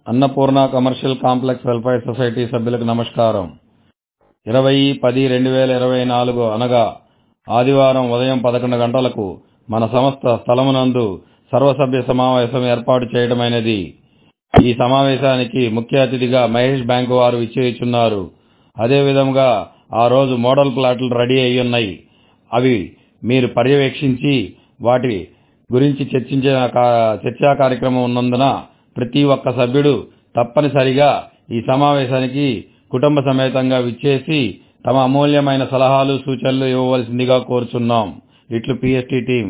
Annapurna commercial complex welfare society సభ్యులకు నమస్కారం ఇరవై పది రెండు వేల ఇరవై నాలుగు అనగా ఆదివారం ఉదయం పదకొండు గంటలకు మన సంస్థ స్థలమునందు సర్వసభ్య సమావేశం ఏర్పాటు చేయడమైనది ఈ సమావేశానికి ముఖ్య అతిథిగా మహేష్ బ్యాంకు వారు విచ్చేయుచున్నారు అదే విధంగా ఆ రోజు మోడల్ ప్లాట్లు రెడీ అయి ఉన్నాయి అవి మీరు పర్యవేక్షించి వాటి గురించి చర్చించే చర్చా కార్యక్రమం ఉన్నందున ప్రతి ఒక్క సభ్యుడు తప్పనిసరిగా ఈ సమావేశానికి కుటుంబ సమేతంగా విచ్చేసి తమ అమూల్యమైన సలహాలు సూచనలు ఇవ్వవలసిందిగా కోరుచున్నాం ఇట్లు పిఎస్టి టీం